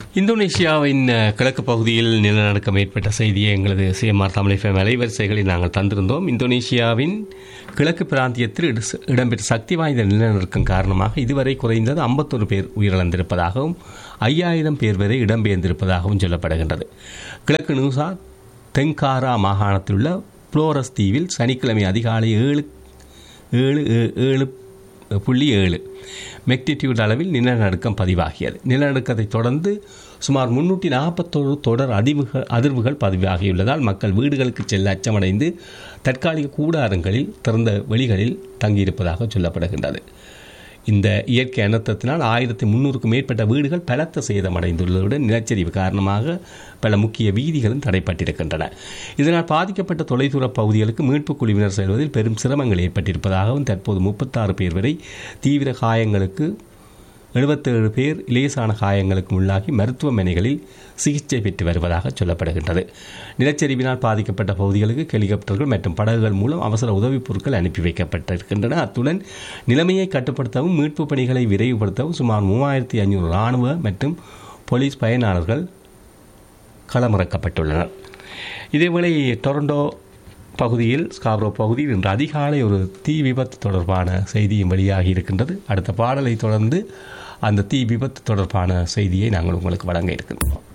இந்தோனேஷியாவின் அஹ், கிழக்கு பகுதியில் நிலநடுக்கம் ஏற்பட்ட செய்தியை எங்களது சிஎம்ஆர் தமிழ் எஃப்எம் அலைவரிசைகளில் நாங்கள் தந்திருந்தோம் இந்தோனேஷியாவின் கிழக்கு பிராந்தியத்தில் இடு- இடம்பெற்ற சக்தி வாய்ந்த நிலநடுக்கம் காரணமாக இதுவரை குறைந்தது 51 பேர் உயிரிழந்திருப்பதாகவும் ஐயாயிரம் பேர் வரை இடம்பெயர்ந்திருப்பதாகவும் சொல்லப்படுகின்றது கிழக்கு நியூசா தென்காரா மாகாணத்தில் உள்ள புளோரஸ் தீவில் சனிக்கிழமை அதிகாலை ஏழு ஏழு ஏ- ஏழு புள்ளி ஏழு மெக்னிடியூட் அளவில் நிலநடுக்கம் பதிவாகியது நிலநடுக்கத்தை தொடர்ந்து சுமார் முன்னூற்றி நாற்பத்தோரு தொடர் அதிர்வுகள் அதிர்வுகள் பதிவாகியுள்ளதால் மக்கள் வீடுகளுக்கு செல்ல அச்சமடைந்து தற்காலிக கூடாரங்களில் திறந்த வெளிகளில் தங்கியிருப்பதாக சொல்லப்படுகின்றது இந்த இயற்கை அனர்த்தத்தினால் ஆயிரத்தி முன்னூறுக்கும் மேற்பட்ட வீடுகள் பலத்த சேதமடைந்துள்ளதுடன் நிலச்சரிவு காரணமாக பல முக்கிய வீதிகளும் தடைப்பட்டிருக்கின்றன இதனால் பாதிக்கப்பட்ட தொலைதூர பகுதிகளுக்கு மீட்புக் குழுவினர் செல்வதில் பெரும் சிரமங்கள் ஏற்பட்டிருப்பதாகவும் தற்போது முப்பத்தாறு பேர் வரை தீவிர காயங்களுக்கு எழுபத்தேழு பேர் லேசான காயங்களுக்கு உள்ளாகி மருத்துவமனைகளில் சிகிச்சை பெற்று வருவதாக சொல்லப்படுகின்றது நிலச்சரிவினால் பாதிக்கப்பட்ட பகுதிகளுக்கு ஹெலிகாப்டர்கள் மற்றும் படகுகள் மூலம் அவசர உதவிப் பொருட்கள் அனுப்பி வைக்கப்பட்டிருக்கின்றன அத்துடன் நிலைமையை கட்டுப்படுத்தவும் மீட்புப் பணிகளை விரைவுபடுத்தவும் சுமார் மூவாயிரத்தி ஐநூறு இராணுவ மற்றும் போலீஸ் பயனாளர்கள் களமிறக்கப்பட்டுள்ளனர் இதேவேளை டொரண்டோ பகுதியில் ஸ்காப்ரோ பகுதியில் இன்று அதிகாலை ஒரு தீ விபத்து தொடர்பான செய்தியும் வெளியாகி இருக்கின்றது அடுத்த பாடலை தொடர்ந்து அந்த தீ விபத்து தொடர்பான செய்தியை நாங்கள் உங்களுக்கு வழங்க இருக்கின்றோம்